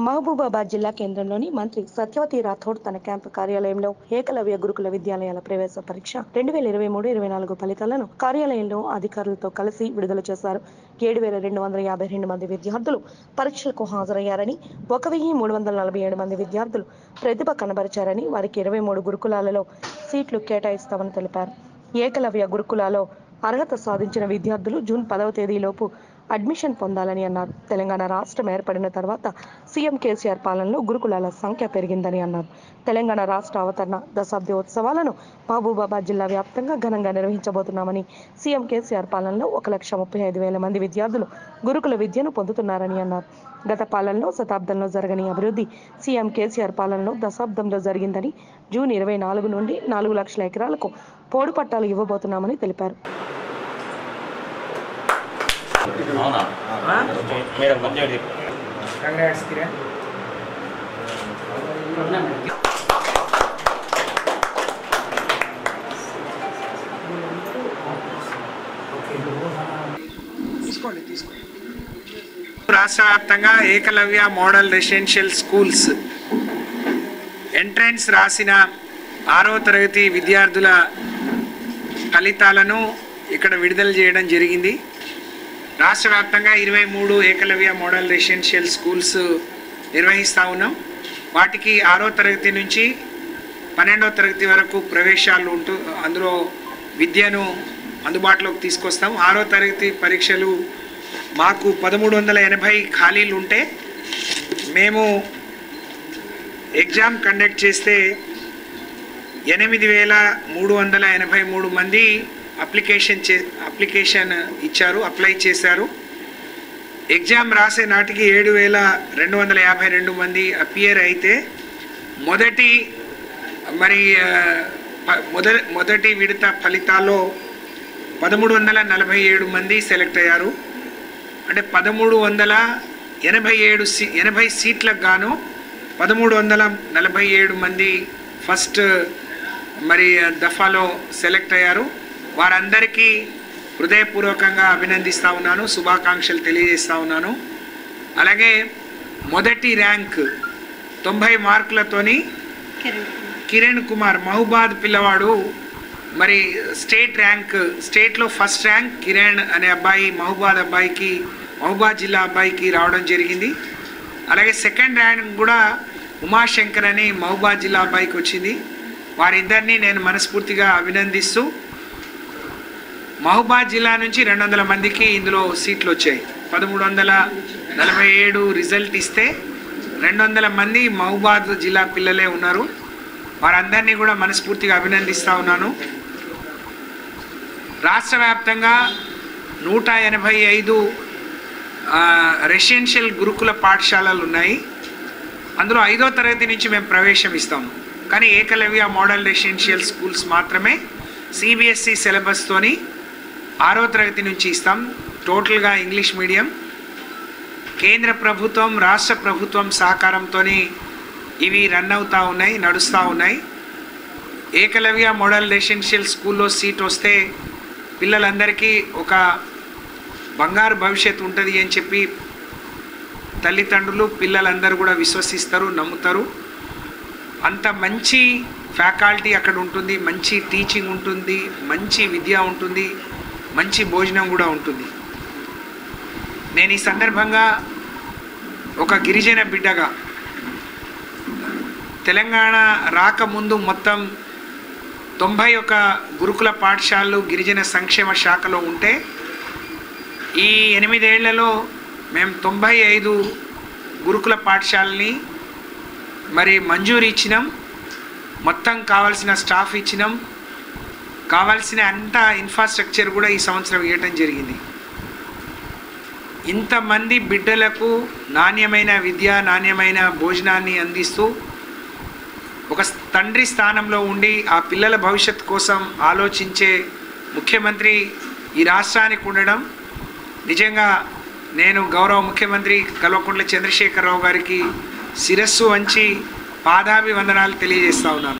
మహబూబాబాద్ జిల్లా కేంద్రంలోని మంత్రి సత్యవతి రాథోడ్ తన క్యాంపు కార్యాలయంలో ఏకలవ్య గురుకుల విద్యాలయాల ప్రవేశ పరీక్ష రెండు వేల ఇరవై మూడు ఇరవై నాలుగు ఫలితాలను కార్యాలయంలో అధికారులతో కలిసి విడుదల చేశారు ఏడు వేల రెండు వందల యాభై రెండు మంది విద్యార్థులు పరీక్షలకు హాజరయ్యారని ఒక వెయ్యి మూడు వందల నలభై ఏడు మంది విద్యార్థులు ప్రతిభ కనబరిచారని వారికి ఇరవై మూడు గురుకులాలలో సీట్లు కేటాయిస్తామని తెలిపారు ఏకలవ్య గురుకులాలో అర్హత సాధించిన విద్యార్థులు జూన్ పదవ తేదీలోపు అడ్మిషన్ పొందాలని అన్నారు తెలంగాణ రాష్ట్రం ఏర్పడిన తర్వాత సీఎం కేసీఆర్ పాలనలో గురుకులాల సంఖ్య పెరిగిందని అన్నారు తెలంగాణ రాష్ట్ర అవతరణ దశాబ్ది ఉత్సవాలను మహబూబాబాద్ జిల్లా వ్యాప్తంగా ఘనంగా నిర్వహించబోతున్నామని సీఎం కేసీఆర్ పాలనలో ఒక లక్ష ముప్పై ఐదు వేల మంది విద్యార్థులు గురుకుల విద్యను పొందుతున్నారని అన్నారు గత పాలనలో శతాబ్దంలో జరగని అభివృద్ధి సీఎం కేసీఆర్ పాలనలో దశాబ్దంలో జరిగిందని జూన్ ఇరవై నాలుగు నుండి నాలుగు లక్షల ఎకరాలకు పోడు పట్టాలు ఇవ్వబోతున్నామని తెలిపారు అవునా మేడం మంచిగా చెప్పు కంగ్రాట్స్ కిరణ్ తీసుకోండి తీసుకోండి రాష్ట్ర వ్యాప్తంగా Eklavya model residential schools entrance రాసిన ఆరవ తరగతి విద్యార్థుల ఫలితాలను ఇక్కడ విడుదల చేయడం జరిగింది రాష్ట్ర వ్యాప్తంగా ఇరవై మూడు ఏకలవ్య మోడల్ రెసిడెన్షియల్ స్కూల్స్ నిర్వహిస్తూ ఉన్నాం వాటికి ఆరో తరగతి నుంచి పన్నెండో తరగతి వరకు ప్రవేశాలు ఉంటూ అందులో విద్యను అందుబాటులోకి తీసుకొస్తాం ఆరో తరగతి పరీక్షలు మాకు పదమూడు వందల ఎనభై ఖాళీలు ఉంటే మేము ఎగ్జామ్ కండక్ట్ చేస్తే ఎనిమిది వేల మూడు వందల ఎనభై మూడు మంది అప్లికేషన్ చే అప్లికేషన్ ఇచ్చారు అప్లై చేశారు ఎగ్జామ్ రాసే నాటికి ఏడు వేల రెండు వందల యాభై రెండు మంది అపియర్ అయితే మొదటి మరి ఆ, ప- మొద మొదటి విడత ఫలితాల్లో పదమూడు వందల నలభై ఏడు మంది సెలెక్ట్ అయ్యారు అంటే పదమూడు వందల ఎనభై ఏడు సీ ఎనభై సీట్లకు గాను పదమూడు వందల నలభై ఏడు మంది ఫస్ట్ మరి దఫాలో సెలెక్ట్ అయ్యారు వారందరికీ హృదయపూర్వకంగా అభినందిస్తూ ఉన్నాను శుభాకాంక్షలు తెలియజేస్తూ ఉన్నాను అలాగే మొదటి ర్యాంక్ తొంభై మార్కులతోని కిరణ్ కుమార్ మహబాద్ పిల్లవాడు మరి స్టేట్ ర్యాంక్ స్టేట్లో ఫస్ట్ ర్యాంక్ కిరణ్ అనే అబ్బాయి మహబాద్ అబ్బాయికి మహబాద్ జిల్లా అబ్బాయికి రావడం జరిగింది అలాగే సెకండ్ ర్యాంక్ కూడా ఉమాశంకర్ అని మహబాద్ జిల్లా అబ్బాయికి వచ్చింది వారిద్దరిని నేను మనస్ఫూర్తిగా అభినందిస్తూ మహబాద్ జిల్లా నుంచి రెండు వందల మందికి ఇందులో సీట్లు వచ్చాయి పదమూడు వందల నలభై ఏడు రిజల్ట్ ఇస్తే రెండు వందల మంది మహబాద్ జిల్లా పిల్లలే ఉన్నారు వారందరినీ కూడా మనస్ఫూర్తిగా అభినందిస్తూ ఉన్నాను రాష్ట్ర వ్యాప్తంగా నూట ఎనభై ఐదు రెసిడెన్షియల్ గురుకుల పాఠశాలలు ఉన్నాయి అందులో ఐదో తరగతి నుంచి మేము ప్రవేశం ఇస్తాము కానీ ఏకలవ్య మోడల్ రెసిడెన్షియల్ స్కూల్స్ మాత్రమే సిబిఎస్ఈ సిలబస్తోని ఆరో తరగతి నుంచి ఇస్తాం టోటల్గా ఇంగ్లీష్ మీడియం కేంద్ర ప్రభుత్వం రాష్ట్ర ప్రభుత్వం సహకారంతో ఇవి రన్ అవుతూ ఉన్నాయి నడుస్తూ ఉన్నాయి ఏకలవ్య మోడల్ రెసిడెన్షియల్ స్కూల్లో సీట్ వస్తే పిల్లలందరికీ ఒక బంగారు భవిష్యత్తు ఉంటుంది అని చెప్పి తల్లిదండ్రులు పిల్లలందరూ కూడా విశ్వసిస్తారు నమ్ముతారు అంత మంచి ఫ్యాకల్టీ అక్కడ ఉంటుంది మంచి టీచింగ్ ఉంటుంది మంచి విద్య ఉంటుంది మంచి భోజనం కూడా ఉంటుంది నేను ఈ సందర్భంగా ఒక గిరిజన బిడ్డగా తెలంగాణ రాకముందు మొత్తం తొంభై ఒక గురుకుల పాఠశాలలు గిరిజన సంక్షేమ శాఖలో ఉంటే ఈ ఎనిమిదేళ్లలో మేము తొంభై ఐదు గురుకుల పాఠశాలని మరి మంజూరు ఇచ్చినాం మొత్తం కావాల్సిన స్టాఫ్ ఇచ్చినాం కావాల్సిన అంత ఇన్ఫ్రాస్ట్రక్చర్ కూడా ఈ సంవత్సరం ఇవ్వటం జరిగింది ఇంతమంది బిడ్డలకు నాణ్యమైన విద్య నాణ్యమైన భోజనాన్ని అందిస్తూ ఒక తండ్రి స్థానంలో ఉండి ఆ పిల్లల భవిష్యత్తు కోసం ఆలోచించే ముఖ్యమంత్రి ఈ రాష్ట్రానికి ఉండడం నిజంగా నేను గౌరవ ముఖ్యమంత్రి కల్వకుంట్ల చంద్రశేఖరరావు గారికి శిరస్సు వంచి పాదాభివందనాలు తెలియజేస్తా ఉన్నాను